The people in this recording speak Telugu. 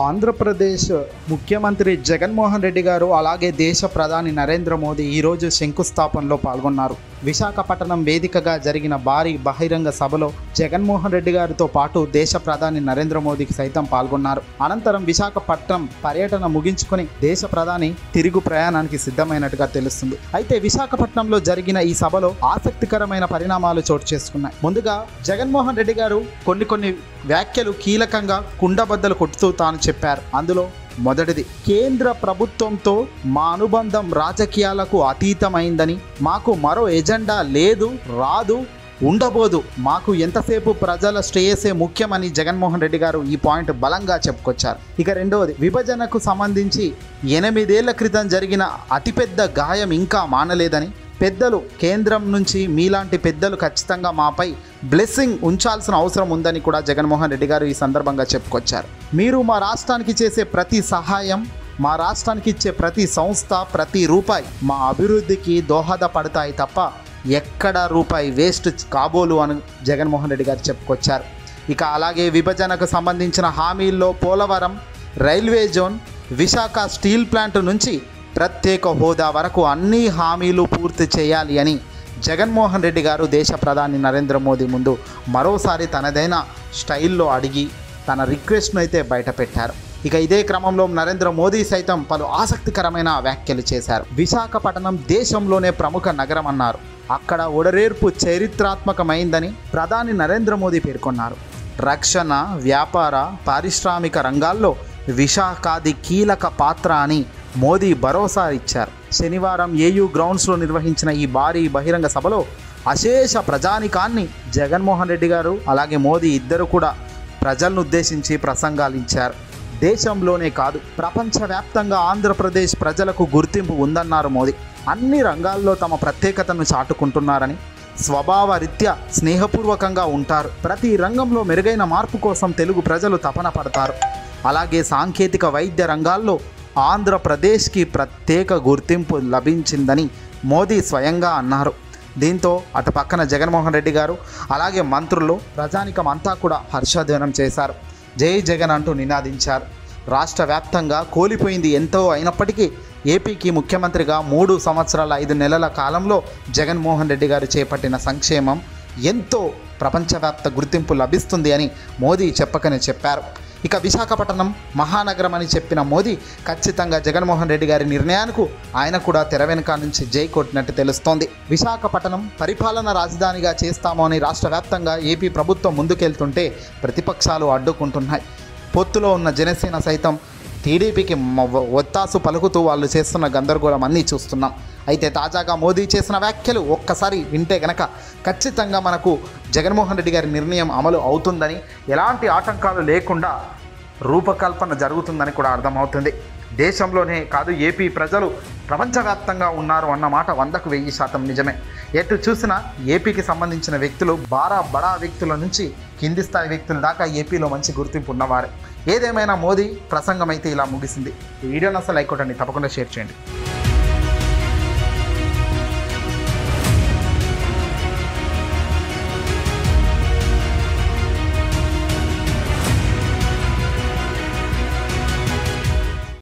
ఆంధ్రప్రదేశ్ ముఖ్యమంత్రి జగన్మోహన్ రెడ్డి గారు అలాగే దేశ ప్రధాని నరేంద్ర మోదీ ఈరోజు శంకుస్థాపనలో పాల్గొన్నారు విశాఖపట్నం వేదికగా జరిగిన భారీ బహిరంగ సభలో జగన్మోహన్ రెడ్డి గారితో పాటు దేశ ప్రధాని నరేంద్ర మోదీకి సైతం పాల్గొన్నారు అనంతరం విశాఖపట్నం పర్యటన ముగించుకొని దేశ ప్రధాని తిరుగు ప్రయాణానికి సిద్ధమైనట్టుగా తెలుస్తుంది అయితే విశాఖపట్నంలో జరిగిన ఈ సభలో ఆసక్తికరమైన పరిణామాలు చోటు చేసుకున్నాయి ముందుగా జగన్మోహన్ రెడ్డి గారు కొన్ని కొన్ని వ్యాఖ్యలు కీలకంగా కుండబద్దలు కొట్టుతూ తాను చెప్పారు అందులో మొదటిది కేంద్ర ప్రభుత్వంతో మా అనుబంధం రాజకీయాలకు అతీతమైందని మాకు మరో ఎజెండా లేదు రాదు ఉండబోదు మాకు ఎంతసేపు ప్రజల శ్రేయసే ముఖ్యమని జగన్మోహన్ రెడ్డి గారు ఈ పాయింట్ బలంగా చెప్పుకొచ్చారు ఇక రెండవది విభజనకు సంబంధించి ఎనిమిదేళ్ల క్రితం జరిగిన అతిపెద్ద గాయం ఇంకా మానలేదని పెద్దలు కేంద్రం నుంచి మీలాంటి పెద్దలు ఖచ్చితంగా మాపై బ్లెస్సింగ్ ఉంచాల్సిన అవసరం ఉందని కూడా జగన్మోహన్ రెడ్డి గారు ఈ సందర్భంగా చెప్పుకొచ్చారు మీరు మా రాష్ట్రానికి చేసే ప్రతి సహాయం మా రాష్ట్రానికి ఇచ్చే ప్రతి సంస్థ ప్రతి రూపాయి మా అభివృద్ధికి దోహదపడతాయి తప్ప ఎక్కడ రూపాయి వేస్ట్ కాబోలు అని జగన్మోహన్ రెడ్డి గారు చెప్పుకొచ్చారు ఇక అలాగే విభజనకు సంబంధించిన హామీల్లో Polavaram railway zone Visakha steel plant నుంచి ప్రత్యేక హోదా వరకు అన్ని హామీలు పూర్తి చేయాలి అని జగన్మోహన్ రెడ్డి గారు దేశ ప్రధాని నరేంద్ర మోదీ ముందు మరోసారి తనదైన స్టైల్లో అడిగి తన రిక్వెస్ట్ను అయితే బయటపెట్టారు ఇక ఇదే క్రమంలో నరేంద్ర మోదీ సైతం పలు ఆసక్తికరమైన వ్యాఖ్యలు చేశారు విశాఖపట్నం దేశంలోనే ప్రముఖ నగరం అన్నారు అక్కడ ఒడరేర్పు చరిత్రాత్మకమైందని ప్రధాని నరేంద్ర మోదీ పేర్కొన్నారు రక్షణ వ్యాపార పారిశ్రామిక రంగాల్లో విశాఖాది కీలక పాత్ర అని మోదీ భరోసా ఇచ్చారు శనివారం ఏయూ గ్రౌండ్స్లో నిర్వహించిన ఈ భారీ బహిరంగ సభలో అశేష ప్రజానికాన్ని జగన్మోహన్ రెడ్డి గారు అలాగే మోదీ ఇద్దరు కూడా ప్రజలను ఉద్దేశించి ప్రసంగాలు ఇచ్చారు దేశంలోనే కాదు ప్రపంచవ్యాప్తంగా ఆంధ్రప్రదేశ్ ప్రజలకు గుర్తింపు ఉందన్నారు మోదీ అన్ని రంగాల్లో తమ ప్రత్యేకతను చాటుకుంటున్నారని స్వభావ రీత్యా స్నేహపూర్వకంగా ఉంటారు ప్రతి రంగంలో మెరుగైన మార్పు కోసం తెలుగు ప్రజలు తపన పడతారు అలాగే సాంకేతిక వైద్య రంగాల్లో ఆంధ్రప్రదేశ్కి ప్రత్యేక గుర్తింపు లభించిందని మోదీ స్వయంగా అన్నారు దీంతో అటు పక్కన జగన్మోహన్ రెడ్డి గారు అలాగే మంత్రులు ప్రజానికం అంతా కూడా హర్షధ్వనం చేశారు జై జగన్ అంటూ నినాదించారు రాష్ట్ర వ్యాప్తంగా కోల్పోయింది ఎంతో అయినప్పటికీ ఏపీకి ముఖ్యమంత్రిగా మూడు సంవత్సరాల ఐదు నెలల కాలంలో జగన్మోహన్ రెడ్డి గారు చేపట్టిన సంక్షేమం ఎంతో ప్రపంచవ్యాప్త గుర్తింపు లభిస్తుంది అని మోదీ చెప్పకనే చెప్పారు ఇక విశాఖపట్నం మహానగరం అని చెప్పిన మోదీ ఖచ్చితంగా జగన్మోహన్ రెడ్డి గారి నిర్ణయానికి ఆయన కూడా తెర వెనుక నుంచి జై కొట్టినట్టు తెలుస్తోంది విశాఖపట్నం పరిపాలన రాజధానిగా చేస్తాము అని రాష్ట్ర వ్యాప్తంగా ఏపీ ప్రభుత్వం ముందుకెళ్తుంటే ప్రతిపక్షాలు అడ్డుకుంటున్నాయి పొత్తులో ఉన్న జనసేన సైతం టీడీపీకి మ- ఒత్తాసు పలుకుతూ వాళ్ళు చేస్తున్న గందరగోళం అన్నీ చూస్తున్నాం అయితే తాజాగా మోదీ చేసిన వ్యాఖ్యలు ఒక్కసారి వింటే గనక ఖచ్చితంగా మనకు జగన్మోహన్ రెడ్డి గారి నిర్ణయం అమలు అవుతుందని ఎలాంటి ఆటంకాలు లేకుండా రూపకల్పన జరుగుతుందని కూడా అర్థమవుతుంది దేశంలోనే కాదు ఏపీ ప్రజలు ప్రపంచవ్యాప్తంగా ఉన్నారు అన్న మాట వందకు వెయ్యి శాతం నిజమే ఎటు చూసినా ఏపీకి సంబంధించిన వ్యక్తులు బారా బడా వ్యక్తుల నుంచి కింది స్థాయి వ్యక్తుల దాకా ఏపీలో మంచి గుర్తింపు ఉన్నవారే ఏదేమైనా మోదీ ప్రసంగం అయితే ఇలా ముగిసింది ఈ వీడియోని అసలు లైక్ కొట్టండి తప్పకుండా షేర్ చేయండి